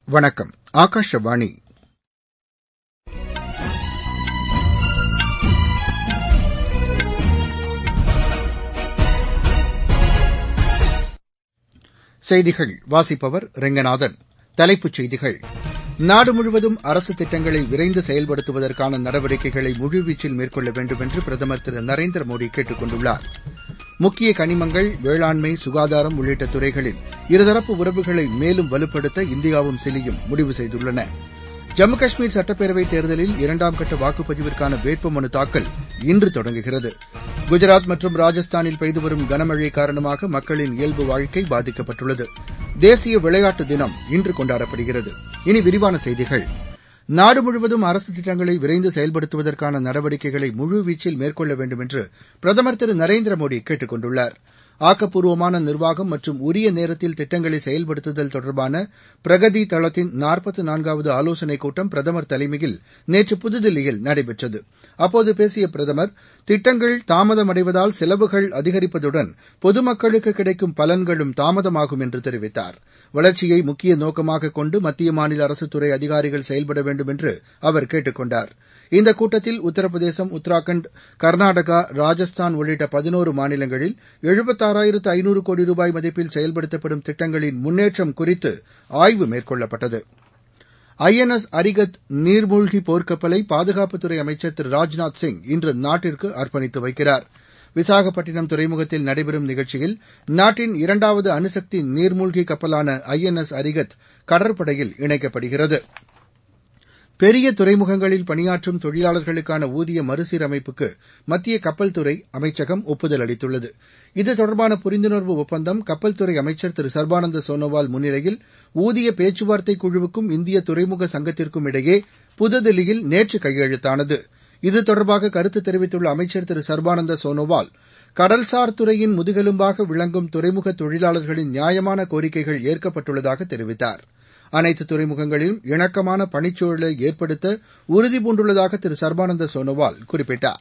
வணக்கம் ஆகாஷவாணி செய்திகள் வாசிப்பவர் ரெங்கநாதன் தலைப்புச் செய்திகள் நாடு முழுவதும் அரசு திட்டங்களை விரைந்து செயல்படுத்துவதற்கான நடவடிக்கைகளை முழுவீச்சில் மேற்கொள்ள வேண்டும் என்று பிரதமர் திரு நரேந்திர மோடி கேட்டுக் கொண்டுள்ளார் முக்கிய கனிமங்கள் வேளாண்மை சுகாதாரம் உள்ளிட்ட துறைகளில் இருதரப்பு உறவுகளை மேலும் வலுப்படுத்த இந்தியாவும் சிலியும் முடிவு செய்துள்ளன ஜம்மு காஷ்மீர் சட்டப்பேரவைத் தேர்தலில் இரண்டாம் கட்ட வாக்குப்பதிவிற்கான வேட்புமனு தாக்கல் இன்று தொடங்குகிறது குஜராத் மற்றும் ராஜஸ்தானில் பெய்து வரும் கனமழை காரணமாக மக்களின் இயல்பு வாழ்க்கை பாதிக்கப்பட்டுள்ளது தேசிய விளையாட்டு தினம் இன்று கொண்டாடப்படுகிறது இனி விரிவான செய்திகள் நாடு முழுவதும் அரசு திட்டங்களை விரைந்து செயல்படுத்துவதற்கான நடவடிக்கைகளை முழுவீச்சில் மேற்கொள்ள வேண்டும் என்று பிரதமர் திரு நரேந்திர மோடி கேட்டுக் கொண்டுள்ளார் ஆக்கப்பூர்வமான நிர்வாகம் மற்றும் உரிய நேரத்தில் திட்டங்களை செயல்படுத்துதல் தொடர்பான பிரகதி தளத்தின் நாற்பத்து நான்காவது ஆலோசனைக் கூட்டம் பிரதமர் தலைமையில் நேற்று புதுதில்லியில் நடைபெற்றது அப்போது பேசிய பிரதமர் திட்டங்கள் தாமதமடைவதால் செலவுகள் அதிகரிப்பதுடன் பொதுமக்களுக்கு கிடைக்கும் பலன்களும் தாமதமாகும் என்று தெரிவித்தார் வளர்ச்சியை முக்கிய நோக்கமாக கொண்டு மத்திய மாநில அரசுத் துறை அதிகாரிகள் செயல்பட வேண்டும் என்று அவர் கேட்டுக் கொண்டார் இந்த கூட்டத்தில் உத்தரப்பிரதேசம் உத்தராகண்ட் கர்நாடகா ராஜஸ்தான் உள்ளிட்ட பதினோரு மாநிலங்களில் எழுபத்தாறாயிரத்து ஐநூறு கோடி ரூபாய் மதிப்பில் செயல்படுத்தப்படும் திட்டங்களின் முன்னேற்றம் குறித்து ஆய்வு மேற்கொள்ளப்பட்டது ஐ என் எஸ் அரிகத் நீர்மூழ்கி போர்க்கப்பலை பாதுகாப்புத்துறை அமைச்சர் திரு ராஜ்நாத் சிங் இன்று நாட்டிற்கு அர்ப்பணித்து வைக்கிறார் விசாகப்பட்டினம் துறைமுகத்தில் நடைபெறும் நிகழ்ச்சியில் நாட்டின் இரண்டாவது அணுசக்தி நீர்மூழ்கி கப்பலான ஐ என் எஸ் அரிகத் கடற்படையில் இணைக்கப்படுகிறது பெரிய துறைமுகங்களில் பணியாற்றும் தொழிலாளர்களுக்கான ஊதிய மறுசீரமைப்புக்கு மத்திய கப்பல் துறை அமைச்சகம் ஒப்புதல் அளித்துள்ளது இது தொடர்பான புரிந்துணர்வு ஒப்பந்தம் கப்பல் துறை அமைச்சர் திரு சர்பானந்த சோனோவால் முன்னிலையில் ஊதிய பேச்சுவார்த்தை குழுவுக்கும் இந்திய துறைமுக சங்கத்திற்கும் இடையே புதுதில்லியில் நேற்று கையெழுத்தானது இது தொடர்பாக கருத்து தெரிவித்துள்ள அமைச்சர் திரு சர்பானந்த சோனோவால் கடல்சார் துறையின் முதுகெலும்பாக விளங்கும் துறைமுக தொழிலாளர்களின் நியாயமான கோரிக்கைகள் ஏற்கப்பட்டுள்ளதாக தெரிவித்தார் அனைத்து துறைமுகங்களிலும் இணக்கமான பணிச்சூழலை ஏற்படுத்த உறுதிபூண்டுள்ளதாக திரு சர்பானந்த சோனோவால் குறிப்பிட்டார்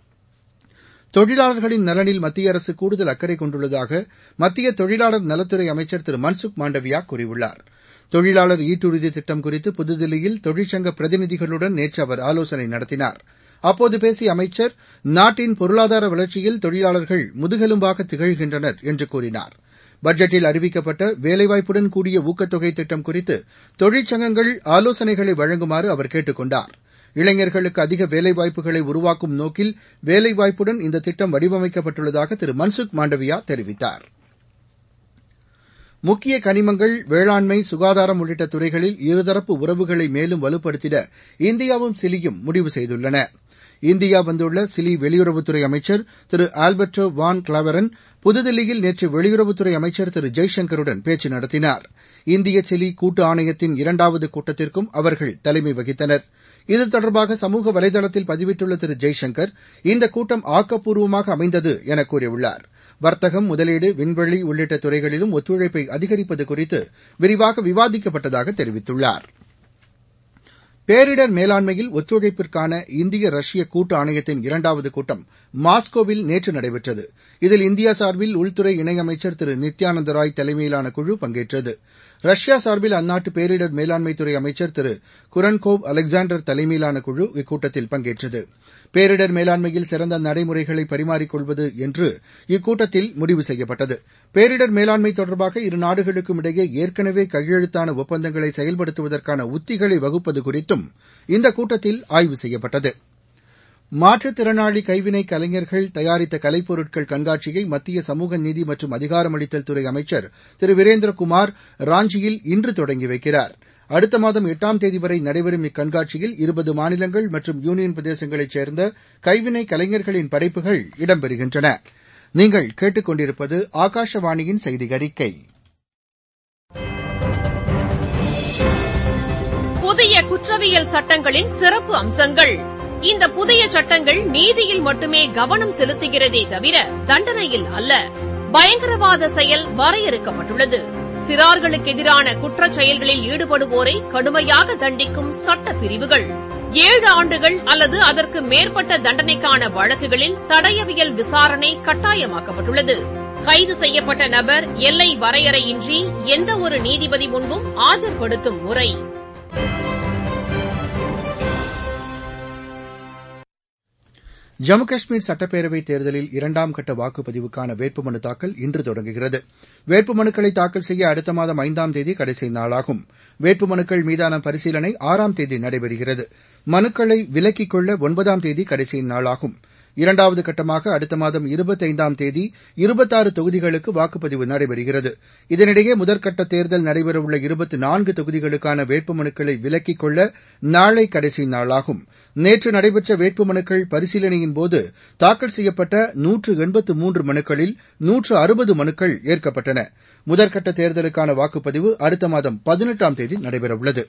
தொழிலாளர்களின் நலனில் மத்திய அரசு கூடுதல் அக்கறை கொண்டுள்ளதாக மத்திய தொழிலாளர் நலத்துறை அமைச்சர் திரு மன்சுக் மாண்டவியா கூறியுள்ளார் தொழிலாளர் ஈட்டுறுதி திட்டம் குறித்து புதுதில்லியில் தொழிற்சங்க பிரதிநிதிகளுடன் நேற்று அவர் ஆலோசனை நடத்தினார் அப்போது பேசிய அமைச்சர் நாட்டின் பொருளாதார வளர்ச்சியில் தொழிலாளர்கள் முதுகெலும்பாக திகழ்கின்றனர் என்று கூறினார் பட்ஜெட்டில் அறிவிக்கப்பட்ட வேலைவாய்ப்புடன் கூடிய ஊக்கத்தொகை திட்டம் குறித்து தொழிற்சங்கங்கள் ஆலோசனைகளை வழங்குமாறு அவர் கேட்டுக் கொண்டார் இளைஞர்களுக்கு அதிக வேலைவாய்ப்புகளை உருவாக்கும் நோக்கில் வேலைவாய்ப்புடன் இந்த திட்டம் வடிவமைக்கப்பட்டுள்ளதாக திரு மன்சுக் மாண்டவியா தெரிவித்தார் முக்கிய கனிமங்கள் வேளாண்மை சுகாதாரம் உள்ளிட்ட துறைகளில் இருதரப்பு உறவுகளை மேலும் வலுப்படுத்திட இந்தியாவும் சிலியும் முடிவு செய்துள்ளன இந்தியா வந்துள்ள சிலி வெளியுறவுத்துறை அமைச்சர் திரு ஆல்பர்டோ வான் கிளாவரன் புதுதில்லியில் நேற்று வெளியுறவுத்துறை அமைச்சர் திரு ஜெய்சங்கருடன் பேச்சு நடத்தினார் இந்திய சிலி கூட்டு ஆணையத்தின் இரண்டாவது கூட்டத்திற்கும் அவர்கள் தலைமை வகித்தனர் இது தொடர்பாக சமூக வலைதளத்தில் பதிவிட்டுள்ள திரு ஜெய்சங்கர் இந்த கூட்டம் ஆக்கப்பூர்வமாக அமைந்தது என கூறியுள்ளார் வர்த்தகம் முதலீடு விண்வெளி உள்ளிட்ட துறைகளிலும் ஒத்துழைப்பை அதிகரிப்பது குறித்து விரிவாக விவாதிக்கப்பட்டதாக தெரிவித்துள்ளார் பேரிடர் மேலாண்மையில் ஒத்துழைப்பிற்கான இந்திய ரஷ்ய கூட்டு ஆணையத்தின் இரண்டாவது கூட்டம் மாஸ்கோவில் நேற்று நடைபெற்றது இதில் இந்தியா சார்பில் உள்துறை இணையமைச்சர் திரு நித்யானந்த ராய் தலைமையிலான குழு பங்கேற்றது ரஷ்யா சார்பில் அந்நாட்டு பேரிடர் மேலாண்மைத்துறை அமைச்சர் திரு குரன்கோவ் அலெக்சாண்டர் தலைமையிலான குழு இக்கூட்டத்தில் பங்கேற்றது பேரிடர் மேலாண்மையில் சிறந்த நடைமுறைகளை பரிமாறிக் கொள்வது என்று இக்கூட்டத்தில் முடிவு செய்யப்பட்டது பேரிடர் மேலாண்மை தொடர்பாக இரு நாடுகளுக்கும் இடையே ஏற்கனவே கையெழுத்தான ஒப்பந்தங்களை செயல்படுத்துவதற்கான உத்திகளை வகுப்பது குறித்தும் இந்த கூட்டத்தில் ஆய்வு செய்யப்பட்டது மாற்றுத்திறனாளி கைவினை கலைஞர்கள் தயாரித்த கலைப்பொருட்கள் கண்காட்சியை மத்திய சமூக நீதி மற்றும் அதிகாரமளித்தல் துறை அமைச்சர் திரு வீரேந்திரகுமார் ராஞ்சியில் இன்று தொடங்கி வைக்கிறார் அடுத்த மாதம் எட்டாம் தேதி வரை நடைபெறும் இக்கண்காட்சியில் இருபது மாநிலங்கள் மற்றும் யூனியன் பிரதேசங்களைச் சேர்ந்த கைவினை கலைஞர்களின் படைப்புகள் இடம்பெறுகின்றன நீங்கள் கேட்டுக் கொண்டிருப்பது ஆகாஷவாணியின் செய்தி அறிக்கை புதிய குற்றவியல் சட்டங்களின் சிறப்பு அம்சங்கள் இந்த புதிய சட்டங்கள் நீதியில் மட்டுமே கவனம் செலுத்துகிறதே தவிர தண்டனையில் அல்ல பயங்கரவாத செயல் வரையறுக்கப்பட்டுள்ளது சிறார்களுக்கு எதிரான குற்றச் செயல்களில் ஈடுபடுவோரை கடுமையாக தண்டிக்கும் சட்ட பிரிவுகள் ஏழு ஆண்டுகள் அல்லது அதற்கு மேற்பட்ட தண்டனைக்கான வழக்குகளில் தடயவியல் விசாரணை கட்டாயமாக்கப்பட்டுள்ளது கைது செய்யப்பட்ட நபர் எல்லை வரையறையின்றி எந்த ஒரு நீதிபதி முன்பும் ஆஜர்படுத்தும் முறை ஜம்மு காஷ்மீர் சட்டப்பேரவைத் தேர்தலில் இரண்டாம் கட்ட வாக்குப்பதிவுக்கான வேட்புமனு தாக்கல் இன்று தொடங்குகிறது வேட்புமனுக்களை தாக்கல் செய்ய அடுத்த மாதம் ஐந்தாம் தேதி கடைசி நாளாகும் வேட்புமனுக்கள் மீதான பரிசீலனை ஆறாம் தேதி நடைபெறுகிறது மனுக்களை விலக்கிக் கொள்ள ஒன்பதாம் தேதி கடைசி நாளாகும் இரண்டாவது கட்டமாக அடுத்த மாதம் இருபத்தைந்தாம் தேதி இருபத்தாறு தொகுதிகளுக்கு வாக்குப்பதிவு நடைபெறுகிறது இதனிடையே முதற்கட்ட தேர்தல் நடைபெறவுள்ள இருபத்து நான்கு தொகுதிகளுக்கான வேட்புமனுக்களை விலக்கிக் கொள்ள நாளை கடைசி நாளாகும் நேற்று நடைபெற்ற வேட்புமனுக்கள் பரிசீலனையின்போது தாக்கல் செய்யப்பட்ட நூற்று எண்பத்து மூன்று மனுக்களில் நூற்று அறுபது மனுக்கள் ஏற்கப்பட்டன முதற்கட்ட தேர்தலுக்கான வாக்குப்பதிவு அடுத்த மாதம் பதினெட்டாம் தேதி நடைபெறவுள்ளது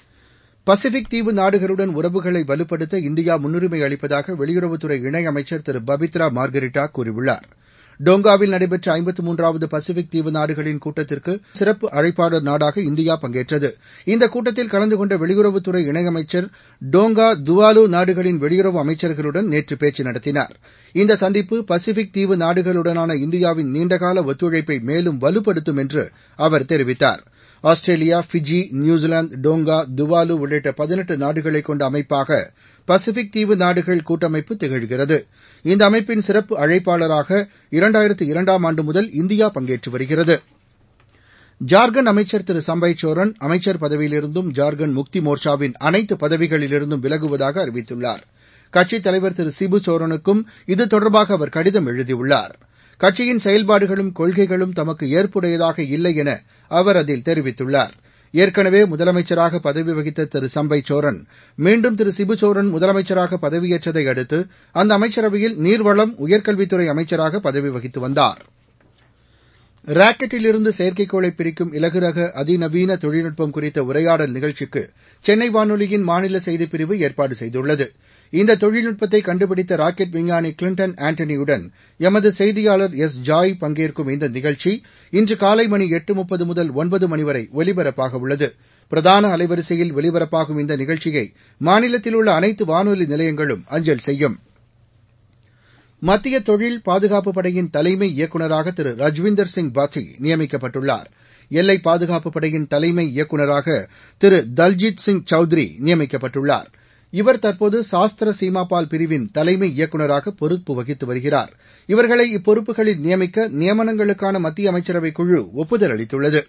பசிபிக் தீவு நாடுகளுடன் உறவுகளை வலுப்படுத்த இந்தியா முன்னுரிமை அளிப்பதாக வெளியுறவுத்துறை இணையமைச்சர் திரு பபித்ரா மார்கரிட்டா கூறியுள்ளார் டோங்காவில் நடைபெற்ற ஐம்பத்து மூன்றாவது பசிபிக் தீவு நாடுகளின் கூட்டத்திற்கு சிறப்பு அழைப்பாளர் நாடாக இந்தியா பங்கேற்றது இந்த கூட்டத்தில் கலந்து கொண்ட வெளியுறவுத்துறை இணையமைச்சர் டோங்கா துவாலு நாடுகளின் வெளியுறவு அமைச்சர்களுடன் நேற்று பேச்சு நடத்தினார் இந்த சந்திப்பு பசிபிக் தீவு நாடுகளுடனான இந்தியாவின் நீண்டகால ஒத்துழைப்பை மேலும் வலுப்படுத்தும் என்று அவர் தெரிவித்தார் Australia Fiji New Zealand Tonga Tuvalu உள்ளிட்ட பதினெட்டு நாடுகளை கொண்ட அமைப்பாக பசிபிக் தீவு நாடுகள் கூட்டமைப்பு திகழ்கிறது இந்த அமைப்பின் சிறப்பு அழைப்பாளராக இரண்டாயிரத்து இரண்டாம் ஆண்டு முதல் இந்தியா பங்கேற்று வருகிறது ஜார்க்கண்ட் அமைச்சர் திரு சம்பை சோரன் அமைச்சர் பதவியிலிருந்தும் ஜார்க்கண்ட் முக்தி மோர்ச்சாவின் அனைத்து பதவிகளிலிருந்தும் விலகுவதாக அறிவித்துள்ளார் கட்சித் தலைவர் திரு சிபு சோரனுக்கும் இது தொடர்பாக அவர் கடிதம் எழுதியுள்ளார் கட்சியின் செயல்பாடுகளும் கொள்கைகளும் தமக்கு ஏற்புடையதாக இல்லை என அவர் அதில் தெரிவித்துள்ளார் ஏற்கனவே முதலமைச்சராக பதவி வகித்த திரு சம்பை சோரன் மீண்டும் திரு சிபு சோரன் முதலமைச்சராக பதவியேற்றதை அடுத்து அந்த அமைச்சரவையில் நீர்வளம் உயர்கல்வித்துறை அமைச்சராக பதவி வகித்து வந்தார் ராக்கெட்டிலிருந்து செயற்கைக்கோளை பிரிக்கும் இலகு ரக அதிநவீன தொழில்நுட்பம் குறித்த உரையாடல் நிகழ்ச்சிக்கு சென்னை வானொலியின் மாநில செய்திப்பிரிவு ஏற்பாடு செய்துள்ளது இந்த தொழில்நுட்பத்தை கண்டுபிடித்த ராக்கெட் விஞ்ஞானி கிளின்டன் ஆண்டனியுடன் எமது செய்தியாளர் எஸ் ஜாய் பங்கேற்கும் இந்த நிகழ்ச்சி இன்று காலை மணி எட்டு முப்பது முதல் ஒன்பது மணி வரை ஒலிபரப்பாக உள்ளது பிரதான அலைவரிசையில் ஒலிபரப்பாகும் இந்த நிகழ்ச்சியை மாநிலத்தில் உள்ள அனைத்து வானொலி நிலையங்களும் அஞ்சல் செய்யும் மத்திய தொழில் பாதுகாப்பு படையின் தலைமை இயக்குநராக திரு ரஜ்விந்தர் சிங் பாத்தி நியமிக்கப்பட்டுள்ளார் எல்லை பாதுகாப்பு படையின் தலைமை இயக்குநராக திரு தல்ஜித் சிங் சௌத்ரி நியமிக்கப்பட்டுள்ளார் இவர் தற்போது சாஸ்திர சீமாபால் பிரிவின் தலைமை இயக்குநராக பொறுப்பு வகித்து வருகிறார் இவர்களை இப்பொறுப்புகளில் நியமிக்க நியமனங்களுக்கான மத்திய அமைச்சரவைக் குழு ஒப்புதல் அளித்துள்ளது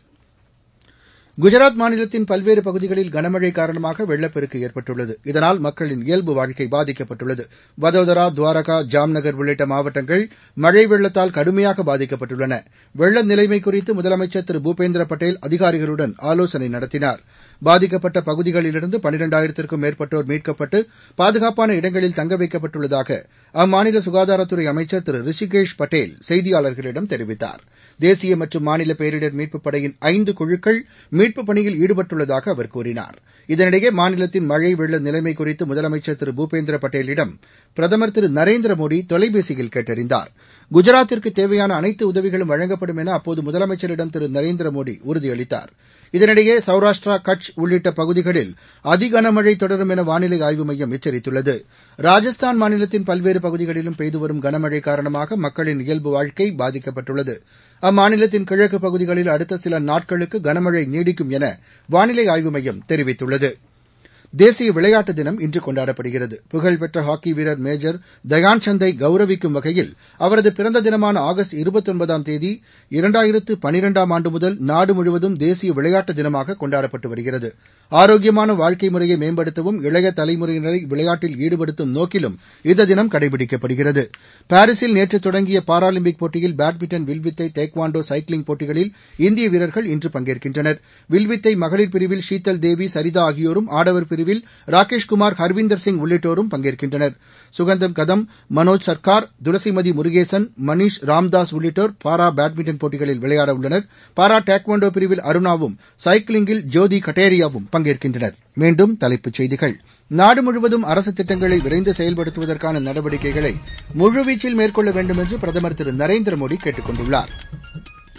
குஜராத் மாநிலத்தின் பல்வேறு பகுதிகளில் கனமழை காரணமாக வெள்ளப்பெருக்கு ஏற்பட்டுள்ளது இதனால் மக்களின் இயல்பு வாழ்க்கை பாதிக்கப்பட்டுள்ளது வதோதரா துவாரகா ஜாம்நகர் உள்ளிட்ட மாவட்டங்கள் மழை வெள்ளத்தால் கடுமையாக பாதிக்கப்பட்டுள்ளன வெள்ள நிலைமை குறித்து முதலமைச்சர் திரு பூபேந்திர பட்டேல் அதிகாரிகளுடன் ஆலோசனை நடத்தினார் பாதிக்கப்பட்ட பகுதிகளிலிருந்து பனிரெண்டாயிரத்திற்கும் மேற்பட்டோர் மீட்கப்பட்டு பாதுகாப்பான இடங்களில் தங்க வைக்கப்பட்டுள்ளதாக அம்மாநில சுகாதாரத்துறை அமைச்சர் திரு ரிஷிகேஷ் பட்டேல் செய்தியாளர்களிடம் தெரிவித்தார் தேசிய மற்றும் மாநில பேரிடர் மீட்புப் படையின் ஐந்து குழுக்கள் மீட்புப் பணியில் ஈடுபட்டுள்ளதாக அவர் கூறினார் இதனிடையே மாநிலத்தின் மழை வெள்ள நிலைமை குறித்து முதலமைச்சர் திரு பூபேந்திர பட்டேலிடம் பிரதமர் திரு நரேந்திர மோடி தொலைபேசியில் கேட்டறிந்தார் குஜராத்திற்கு தேவையான அனைத்து உதவிகளும் வழங்கப்படும் என அப்போது முதலமைச்சரிடம் திரு நரேந்திர மோடி உறுதியளித்தார் இதனிடையே சௌராஷ்டிரா கட்ச் உள்ளிட்ட பகுதிகளில் அதிகனமழை தொடரும் என வானிலை ஆய்வு மையம் எச்சரித்துள்ளது ராஜஸ்தான் மாநிலத்தின் பல்வேறு பகுதிகளிலும் பெய்து வரும் கனமழை காரணமாக மக்களின் இயல்பு வாழ்க்கை பாதிக்கப்பட்டுள்ளது அம்மாநிலத்தின் கிழக்கு பகுதிகளில் அடுத்த சில நாட்களுக்கு கனமழை நீடிக்கும் என வானிலை ஆய்வு மையம் தெரிவித்துள்ளது தேசிய விளையாட்டு தினம் இன்று கொண்டாடப்படுகிறது புகழ்பெற்ற ஹாக்கி வீரர் மேஜர் தயான் சந்தை கௌரவிக்கும் வகையில் அவரது பிறந்த தினமான ஆகஸ்ட் இருபத்தொன்பதாம் தேதி இரண்டாயிரத்து பனிரெண்டாம் ஆண்டு முதல் நாடு முழுவதும் தேசிய விளையாட்டு தினமாக கொண்டாடப்பட்டு வருகிறது ஆரோக்கியமான வாழ்க்கை முறையை மேம்படுத்தவும் இளைய தலைமுறையினரை விளையாட்டில் ஈடுபடுத்தும் நோக்கிலும் இந்த தினம் கடைபிடிக்கப்படுகிறது பாரிஸில் நேற்று தொடங்கிய பாராலிம்பிக் போட்டியில் பேட்மிண்டன் வில்வித்தை டேக்வாண்டோ சைக்கிளிங் போட்டிகளில் இந்திய வீரர்கள் இன்று பங்கேற்கின்றனர் வில்வித்தை மகளிர் பிரிவில் ஷீதல் தேவி சரிதா ஆகியோரும் ஆடவர் பிரிவில் ராகேஷ்குமார் ஹர்வீந்தர் சிங் உள்ளிட்டோரும் பங்கேற்கின்றனர் சுகந்தம் கதம் மனோஜ் சர்க்கார் துளசிமதி முருகேசன் மணீஷ் ராம்தாஸ் உள்ளிட்டோர் பாரா பேட்மிண்டன் போட்டிகளில் விளையாட உள்ளனர் பாரா டேக்வாண்டோ பிரிவில் அருணாவும் சைக்கிளிங்கில் ஜோதி கட்டேரியாவும் பங்கேற்கின்றனர் மீண்டும் தலைப்புச் செய்திகள் நாடு முழுவதும் அரசு திட்டங்களை விரைந்து செயல்படுத்துவதற்கான நடவடிக்கைகளை முழுவீச்சில் மேற்கொள்ள வேண்டும் என்று பிரதமர் திரு நரேந்திர மோடி கேட்டுக் கொண்டுள்ளார்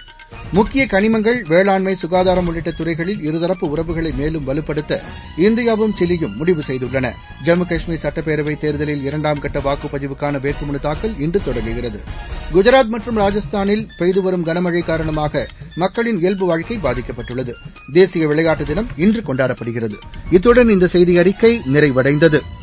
முக்கிய கனிமங்கள் வேளாண்மை சுகாதாரம் உள்ளிட்ட துறைகளில் இருதரப்பு உறவுகளை மேலும் வலுப்படுத்த இந்தியாவும் சிலியும் முடிவு செய்துள்ளன ஜம்மு காஷ்மீர் சட்டப்பேரவைத் தேர்தலில் இரண்டாம் கட்ட வாக்குப்பதிவுக்கான வேட்புமனு தாக்கல் இன்று தொடங்குகிறது குஜராத் மற்றும் ராஜஸ்தானில் பெய்து வரும் கனமழை காரணமாக மக்களின் இயல்பு வாழ்க்கை பாதிக்கப்பட்டுள்ளது தேசிய விளையாட்டு தினம் இன்று கொண்டாடப்படுகிறது இத்துடன் இந்த செய்தி அறிக்கை நிறைவடைந்தது